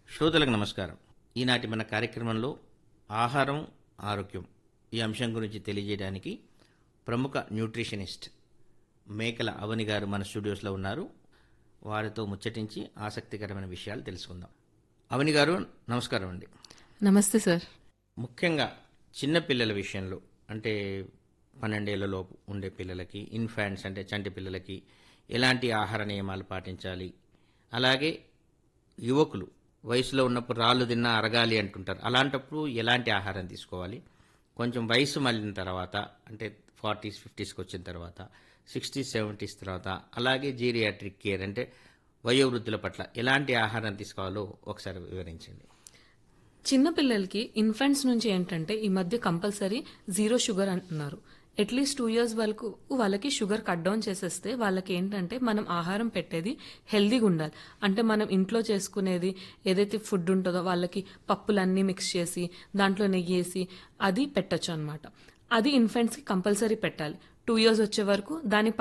శ్రోతలకు నమస్కారం ఈనాటి మన కార్యక్రమంలో ఆహారం ఆరోగ్యం ఈ అంశం గురించి తెలియజేయడానికి ప్రముఖ న్యూట్రిషనిస్ట్ మేకల అవని గారు మన స్టూడియోస్లో ఉన్నారు వారితో ముచ్చటించి ఆసక్తికరమైన విషయాలు తెలుసుకుందాం అవని గారు నమస్కారం అండి నమస్తే సార్ ముఖ్యంగా చిన్న పిల్లల విషయంలో అంటే పన్నెండేళ్లలోపు ఉండే పిల్లలకి ఇన్ఫాంట్స్ అంటే చంటి పిల్లలకి ఎలాంటి ఆహార నియమాలు పాటించాలి అలాగే యువకులు వయసులో ఉన్నప్పుడు రాళ్ళు తిన్నా అరగాలి అంటుంటారు అలాంటప్పుడు ఎలాంటి ఆహారం తీసుకోవాలి కొంచెం వయసు మళ్ళిన తర్వాత అంటే ఫార్టీస్ ఫిఫ్టీస్కి వచ్చిన తర్వాత సిక్స్టీస్ సెవెంటీస్ తర్వాత అలాగే జీరియాట్రిక్ కేర్ అంటే వయోవృద్ధుల పట్ల ఎలాంటి ఆహారం తీసుకోవాలో ఒకసారి వివరించండి చిన్న పిల్లలకి ఇన్ఫెంట్స్ నుంచి ఏంటంటే ఈ మధ్య కంపల్సరీ జీరో షుగర్ అంటున్నారు అట్లీస్ట్ టూ ఇయర్స్ వరకు వాళ్ళకి షుగర్ కట్ డౌన్ చేసేస్తే వాళ్ళకి ఏంటంటే మనం ఆహారం పెట్టేది హెల్దీగా ఉండాలి అంటే మనం ఇంట్లో చేసుకునేది ఏదైతే ఫుడ్ ఉంటుందో వాళ్ళకి పప్పులన్నీ మిక్స్ చేసి దాంట్లో నెయ్యి వేసి అది పెట్టచ్చు అనమాట అది ఇన్ఫెంట్స్కి కంపల్సరీ పెట్టాలి టూ ఇయర్స్ వచ్చే వరకు దాని